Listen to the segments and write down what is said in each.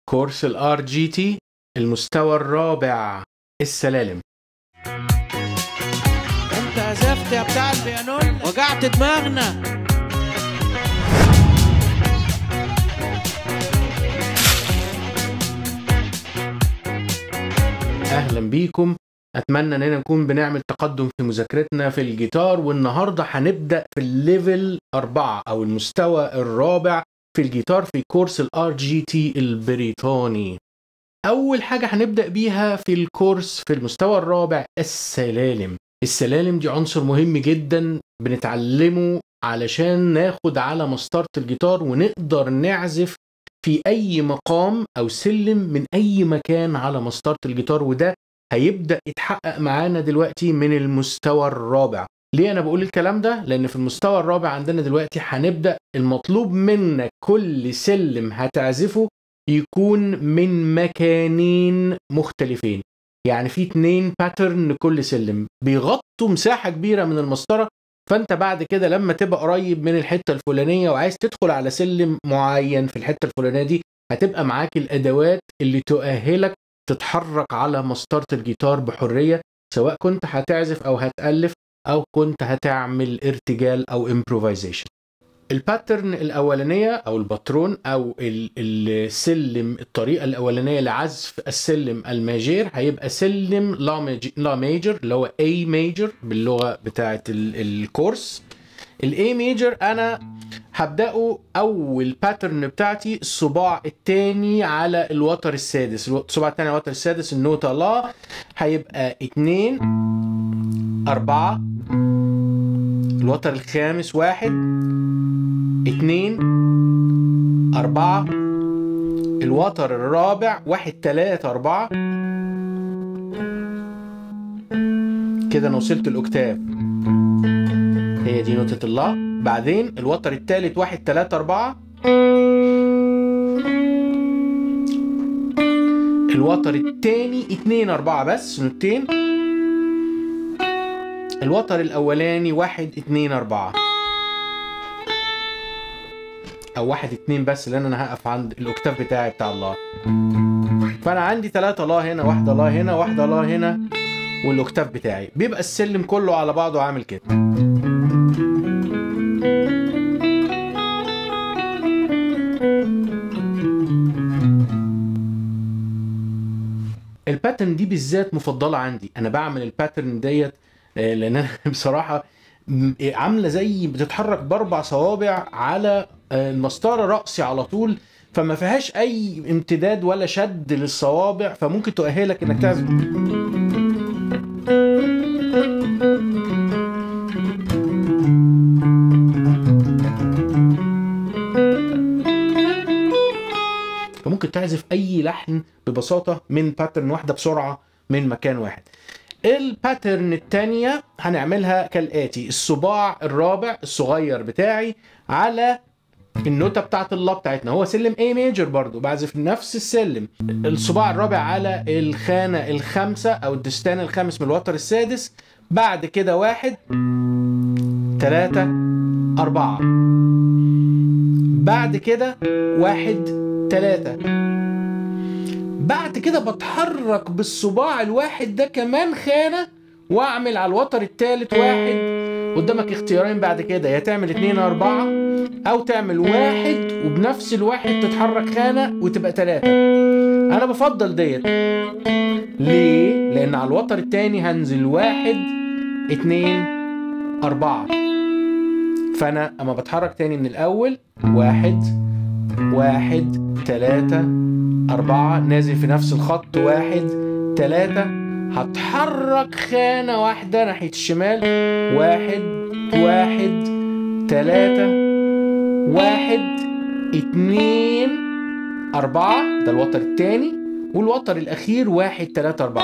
كورس الار جي تي المستوى الرابع السلالم انت عزفت يا بتاع البيانون وجعت دماغنا اهلا بيكم اتمنى اننا نكون بنعمل تقدم في مذاكرتنا في الجيتار والنهارده هنبدا في الليفل 4 او المستوى الرابع في الجيتار في كورس الار جي تي البريطاني اول حاجه هنبدا بيها في الكورس في المستوى الرابع السلالم السلالم دي عنصر مهم جدا بنتعلمه علشان ناخد على مسطره الجيتار ونقدر نعزف في اي مقام او سلم من اي مكان على مسطره الجيتار وده هيبدا يتحقق معانا دلوقتي من المستوى الرابع ليه انا بقول الكلام ده لان في المستوى الرابع عندنا دلوقتي هنبدا المطلوب منك كل سلم هتعزفه يكون من مكانين مختلفين يعني في اتنين باترن كل سلم بيغطوا مساحه كبيره من المسطره فانت بعد كده لما تبقى قريب من الحته الفلانيه وعايز تدخل على سلم معين في الحته الفلانيه دي هتبقى معاك الادوات اللي تؤهلك تتحرك على مسطره الجيتار بحريه سواء كنت هتعزف او هتالف او كنت هتعمل ارتجال او امبروفيزيشن الباترن الاولانيه او الباترون او ال- السلم الطريقه الاولانيه لعزف السلم الماجير هيبقى سلم لا ماج- لا ميجر اللي هو اي ميجر باللغه بتاعه ال- الكورس الاي ميجر انا هبداه اول باترن بتاعتي الصباع الثاني على الوتر السادس الصباع الثاني على الوتر السادس النوتة لا هيبقى اتنين أربعة الوتر الخامس واحد اتنين أربعة الوتر الرابع واحد تلاتة أربعة كده أنا وصلت الأكتاف هي دي نوتة الله بعدين الوتر التالت واحد تلاتة أربعة الوتر التاني اتنين أربعة بس نوتين الوتر الأولاني واحد اتنين أربعة أو واحد اتنين بس لأن أنا هقف عند الأكتاف بتاعي بتاع الله فأنا عندي تلاتة لا هنا واحدة لا هنا واحدة لا هنا والأكتاف بتاعي بيبقى السلم كله على بعضه عامل كده الباترن دي بالذات مفضله عندي انا بعمل الباترن ديت آه، لان انا بصراحه م- عامله زي بتتحرك باربع صوابع على آه، المسطره راسي على طول فما فيهاش اي امتداد ولا شد للصوابع فممكن تؤهلك انك تعزف فممكن تعزف اي لحن ببساطه من باترن واحده بسرعه من مكان واحد الباترن التانية هنعملها كالآتي الصباع الرابع الصغير بتاعي على النوتة بتاعت الله بتاعتنا هو سلم A ميجر برضو بعزف نفس السلم الصباع الرابع على الخانة الخامسة أو الدستان الخامس من الوتر السادس بعد كده واحد تلاتة أربعة بعد كده واحد تلاتة بعد كده بتحرك بالصباع الواحد ده كمان خانة واعمل على الوتر التالت واحد قدامك اختيارين بعد كده يا تعمل اتنين اربعة او تعمل واحد وبنفس الواحد تتحرك خانة وتبقى تلاتة انا بفضل ديت ليه؟ لان على الوتر التاني هنزل واحد اتنين اربعة فانا اما بتحرك تاني من الاول واحد واحد تلاتة أربعة نازل في نفس الخط واحد تلاتة هتحرك خانة واحدة ناحية الشمال واحد واحد تلاتة واحد اتنين أربعة ده الوتر التاني والوتر الأخير واحد تلاتة أربعة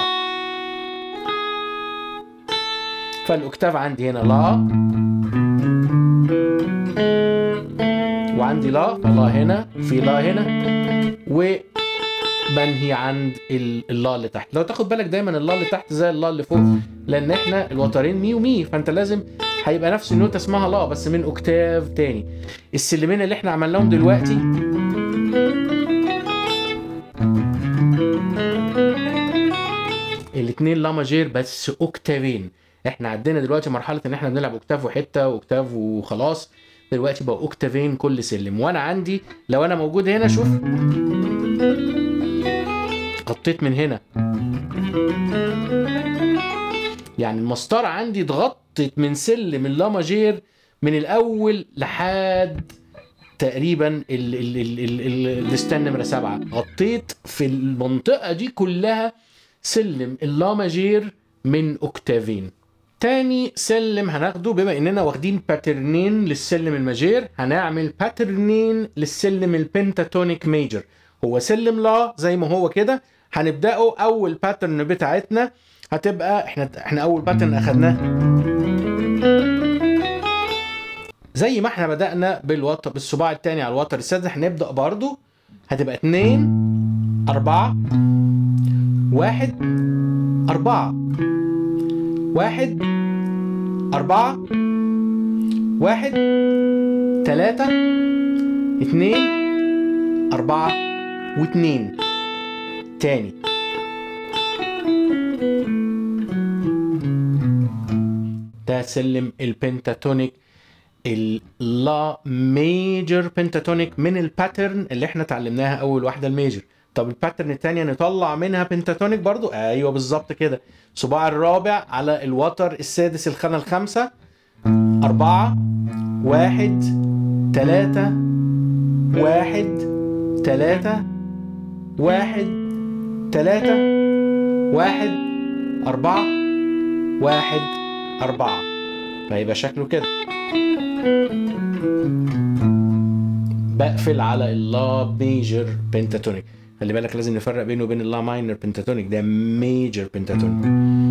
فالأكتاف عندي هنا لا وعندي لا فلا هنا في لا هنا وبنهي عند ال- اللا اللي تحت لو تاخد بالك دايما اللا اللي تحت زي اللا اللي فوق لان احنا الوترين مي ومي فانت لازم هيبقى نفس النوتة اسمها لا بس من اوكتاف تاني السلمين اللي احنا عملناهم دلوقتي اتنين لا ماجير بس اوكتافين احنا عدينا دلوقتي مرحله ان احنا بنلعب اوكتاف وحته واوكتاف وخلاص دلوقتي بقى اوكتافين كل سلم وانا عندي لو انا موجود هنا شوف غطيت من هنا يعني المسطره عندي اتغطت من سلم اللا ماجير من الاول لحد تقريبا ال ال ال ال ال الستان نمره سبعه غطيت في المنطقه دي كلها سلم اللا ماجير من اوكتافين تاني سلم هناخده بما اننا واخدين باترنين للسلم الماجير هنعمل باترنين للسلم البنتاتونيك ميجر هو سلم لا زي ما هو كده هنبداه اول باترن بتاعتنا هتبقى احنا احنا اول باترن اخدناه زي ما احنا بدأنا بالوتر بالصباع التاني على الوتر السادس هنبدأ برضو هتبقى اتنين أربعة واحد أربعة واحد أربعة واحد تلاتة اتنين أربعة واتنين تاني ده سلم البنتاتونيك اللا ميجر بنتاتونيك من الباترن اللي احنا اتعلمناها اول واحده الميجر طب الباترن الثانيه نطلع منها بنتاتونيك برضو ايوه بالظبط كده صباع الرابع على الوتر السادس الخانه الخامسه أربعة واحد تلاتة واحد تلاتة واحد تلاتة واحد أربعة واحد أربعة فيبقى شكله كده بقفل على اللا ميجر بنتاتونيك خلي بالك لازم نفرق بينه وبين اللا ماينر بنتاتونيك ده ميجر بنتاتونيك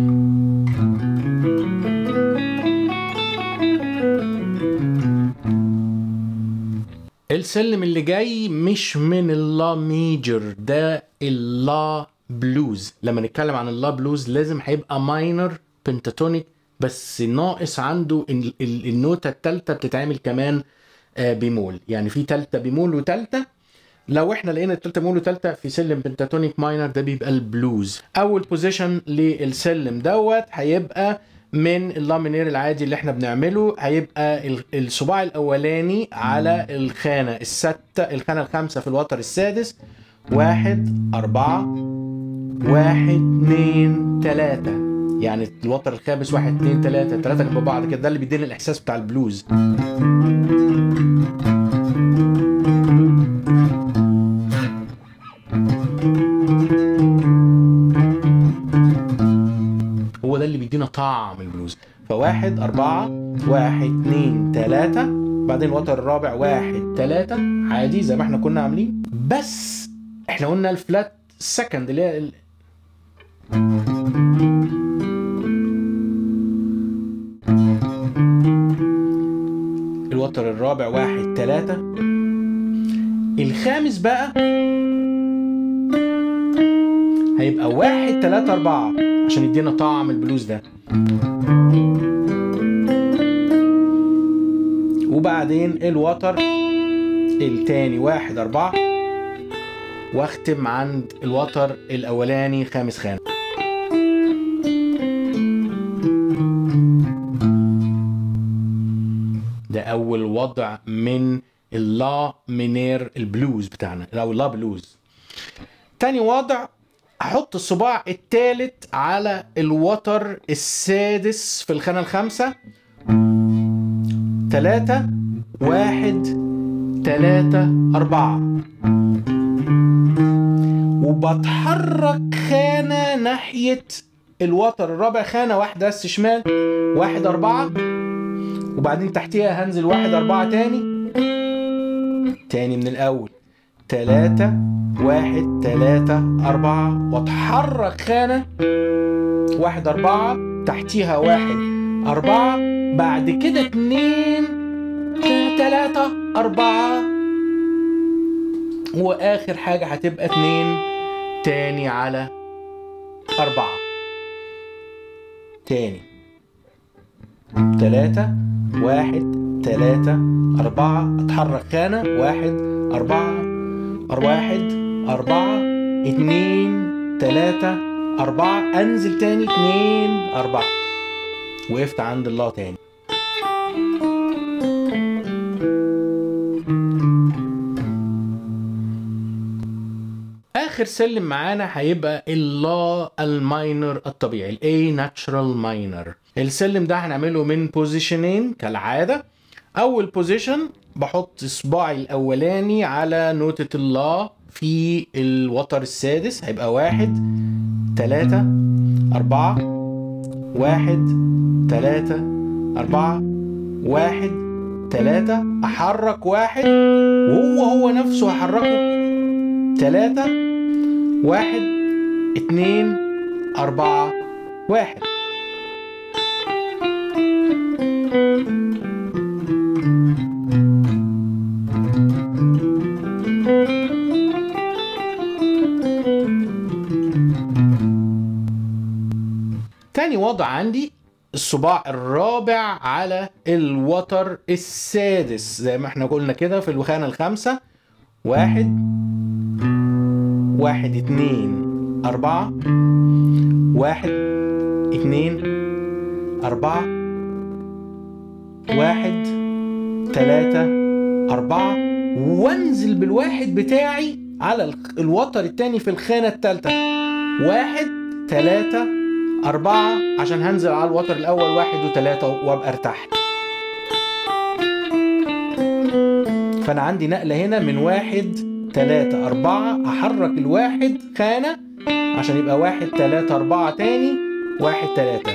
السلم اللي جاي مش من اللا ميجر ده اللا بلوز لما نتكلم عن اللا بلوز لازم هيبقى ماينر بنتاتونيك بس ناقص عنده ال- ال- النوتة التالتة بتتعمل كمان آه، بيمول يعني في تالتة بيمول وتالتة لو احنا لقينا التالتة بيمول وتالتة في سلم بنتاتونيك ماينر ده بيبقى البلوز اول بوزيشن للسلم دوت هيبقى من اللامينير العادي اللي احنا بنعمله هيبقى ال- الصباع الاولاني على الخانة الستة الخانة الخامسة في الوتر السادس واحد أربعة واحد اتنين تلاتة يعني الوتر الخامس واحد اتنين تلاتة تلاتة جنب بعض كده ده اللي بيدينا الإحساس بتاع البلوز هو ده اللي بيدينا طعم البلوز فواحد أربعة واحد اتنين تلاتة بعدين الوتر الرابع واحد تلاتة عادي زي ما احنا كنا عاملين بس احنا قلنا الفلات سكند اللي هي ال- الوتر الرابع واحد تلاتة الخامس بقى هيبقى واحد تلاتة أربعة عشان يدينا طعم البلوز ده وبعدين الوتر التاني واحد أربعة واختم عند الوتر الأولاني خامس خانة ده أول وضع من اللا مينير البلوز بتاعنا أو اللا بلوز تاني وضع احط الصباع التالت على الوتر السادس في الخانة الخامسة تلاتة واحد تلاتة أربعة وبتحرك خانة ناحية الوتر الرابع خانة واحدة بس شمال واحد أربعة وبعدين تحتيها هنزل واحد أربعة تاني تاني من الأول تلاتة واحد تلاتة أربعة واتحرك خانة واحد أربعة تحتيها واحد أربعة بعد كده اتنين تلاتة أربعة وآخر حاجة هتبقى اتنين تاني على أربعة تاني تلاتة واحد تلاتة أربعة أتحرك خانة واحد أربعة أر- واحد أربعة اتنين تلاتة أربعة أنزل تاني اتنين أربعة وقفت عند الله تاني اخر سلم معانا هيبقى اللا الماينر الطبيعي الاي ناتشرال ماينر السلم ده هنعمله من بوزيشنين كالعاده اول بوزيشن بحط صباعي الاولاني على نوتة اللا في الوتر السادس هيبقى واحد تلاتة أربعة واحد تلاتة أربعة واحد تلاتة أحرك واحد وهو هو نفسه هحركه تلاتة واحد اتنين أربعة واحد تاني وضع عندي الصباع الرابع على الوتر السادس زي ما احنا قلنا كده في الوخانة الخامسة واحد واحد اتنين أربعة واحد اتنين أربعة واحد تلاتة أربعة وانزل بالواحد بتاعي على ال- الوتر التاني في الخانة التالتة واحد تلاتة أربعة عشان هنزل على الوتر الأول واحد وتلاتة وأبقى ارتحت فأنا عندي نقلة هنا من واحد تلاتة أربعة أحرك الواحد خانة عشان يبقى واحد تلاتة أربعة تاني واحد تلاتة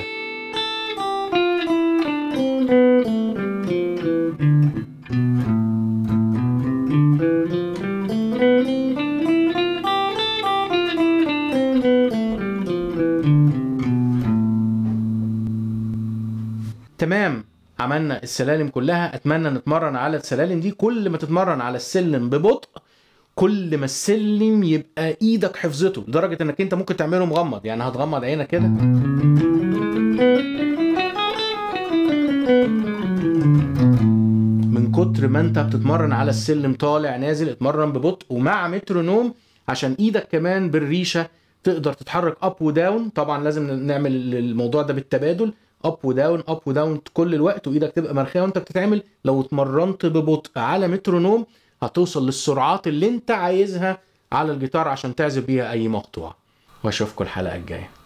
تمام عملنا السلالم كلها اتمنى نتمرن على السلالم دي كل ما تتمرن على السلم ببطء كل ما السلم يبقى ايدك حفظته لدرجه انك انت ممكن تعمله مغمض يعني هتغمض عينك كده من كتر ما انت بتتمرن على السلم طالع نازل اتمرن ببطء ومع مترونوم عشان ايدك كمان بالريشه تقدر تتحرك اب وداون طبعا لازم نعمل الموضوع ده بالتبادل اب وداون اب وداون كل الوقت وايدك تبقى مرخيه وانت بتتعمل لو اتمرنت ببطء على مترونوم هتوصل للسرعات اللي انت عايزها على الجيتار عشان تعزف بيها اي مقطوعه واشوفكم الحلقه الجايه